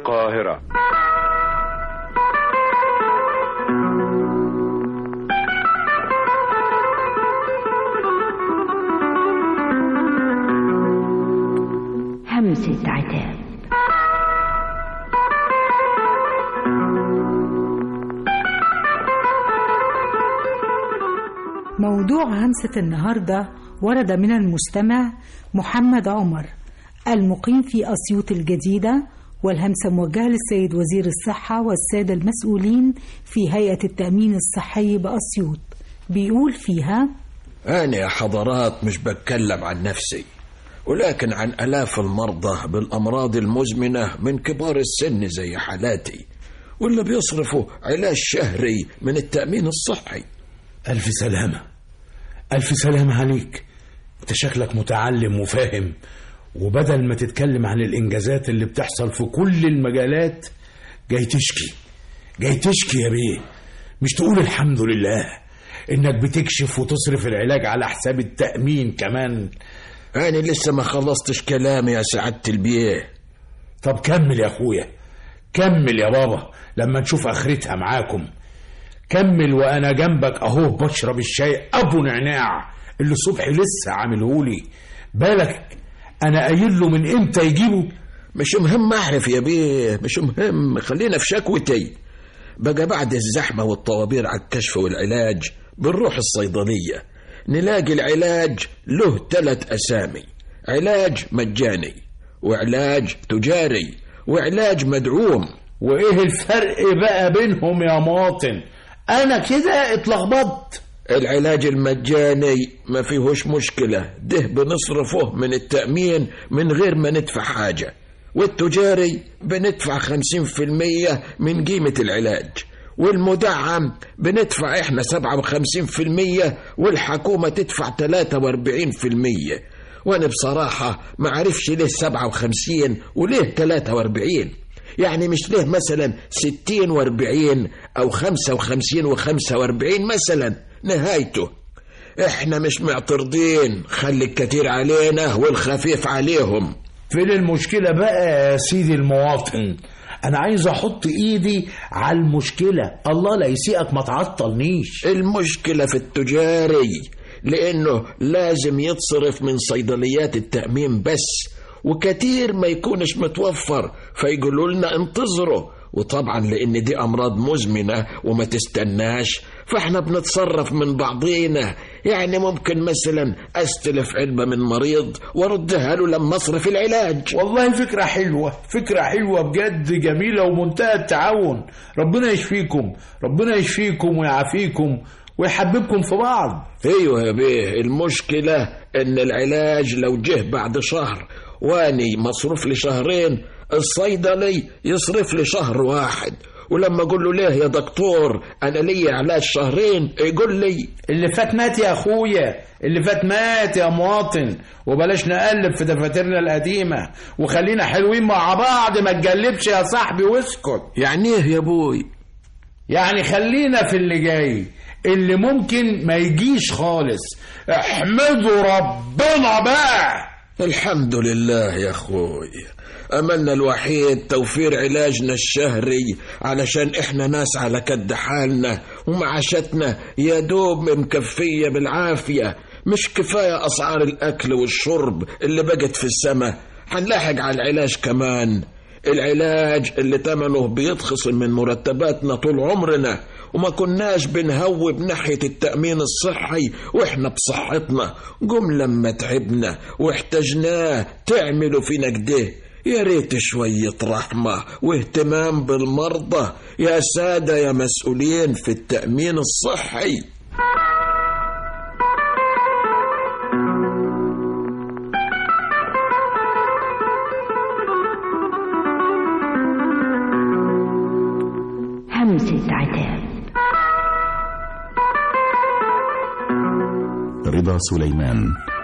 القاهرة همسة عتاب موضوع همسة النهاردة ورد من المستمع محمد عمر المقيم في أسيوط الجديدة والهمسة موجهة للسيد وزير الصحة والسادة المسؤولين في هيئة التأمين الصحي بأسيوط بيقول فيها أنا يا حضرات مش بتكلم عن نفسي ولكن عن آلاف المرضى بالأمراض المزمنة من كبار السن زي حالاتي واللي بيصرفوا علاج شهري من التأمين الصحي ألف سلامة ألف سلامة عليك أنت شكلك متعلم وفاهم وبدل ما تتكلم عن الإنجازات اللي بتحصل في كل المجالات جاي تشكي جاي تشكي يا بيه مش تقول الحمد لله إنك بتكشف وتصرف العلاج على حساب التأمين كمان أنا لسه ما خلصتش كلامي يا سعادة البيه طب كمل يا أخويا كمل يا بابا لما نشوف آخرتها معاكم كمل وأنا جنبك أهو بشرب الشاي أبو نعناع اللي صبحي لسه عاملهولي بالك أنا قايل له من إمتى يجيبه مش مهم أعرف يا بيه مش مهم خلينا في شكوتي بقى بعد الزحمة والطوابير على الكشف والعلاج بنروح الصيدلية نلاقي العلاج له ثلاث أسامي علاج مجاني وعلاج تجاري وعلاج مدعوم وإيه الفرق بقى بينهم يا مواطن أنا كده اتلخبطت العلاج المجاني ما فيهوش مشكلة ده بنصرفه من التأمين من غير ما ندفع حاجة والتجاري بندفع خمسين في المية من قيمة العلاج والمدعم بندفع احنا سبعة وخمسين في المية والحكومة تدفع تلاتة واربعين في المية وانا بصراحة ما عرفش ليه سبعة وخمسين وليه تلاتة واربعين يعني مش ليه مثلا ستين واربعين او خمسة وخمسين وخمسة واربعين مثلا نهايته احنا مش معترضين خلي الكتير علينا والخفيف عليهم فين المشكلة بقى يا سيدي المواطن أنا عايز أحط إيدي على المشكلة الله لا يسيئك ما تعطلنيش المشكلة في التجاري لأنه لازم يتصرف من صيدليات التأمين بس وكتير ما يكونش متوفر فيقولوا لنا انتظروا وطبعا لان دي امراض مزمنه وما تستناش فاحنا بنتصرف من بعضينا يعني ممكن مثلا استلف علبه من مريض واردها له لما اصرف العلاج والله فكرة حلوة فكرة حلوة بجد جميلة ومنتهى التعاون ربنا يشفيكم ربنا يشفيكم ويعافيكم ويحببكم في بعض ايوه يا بيه المشكله ان العلاج لو جه بعد شهر واني مصروف لي شهرين الصيدلي يصرف لي شهر واحد ولما اقول له ليه يا دكتور انا لي علاج شهرين يقول لي اللي فات مات يا اخويا اللي فات مات يا مواطن وبلاش نقلب في دفاترنا القديمة وخلينا حلوين مع بعض ما تجلبش يا صاحبي واسكت يعني ايه يا ابوي يعني خلينا في اللي جاي اللي ممكن ما يجيش خالص احمدوا ربنا بقى الحمد لله يا اخوي املنا الوحيد توفير علاجنا الشهري علشان احنا ناس على كد حالنا ومعاشتنا يا دوب مكفية بالعافية مش كفاية اسعار الاكل والشرب اللي بقت في السماء هنلاحق على العلاج كمان العلاج اللي تمنه بيتخصم من مرتباتنا طول عمرنا وما كناش بنهوب ناحية التأمين الصحي وإحنا بصحتنا قم لما تعبنا واحتجناه تعملوا فينا كده يا ريت شوية رحمة واهتمام بالمرضى يا سادة يا مسؤولين في التأمين الصحي همسة عتاب رضا سليمان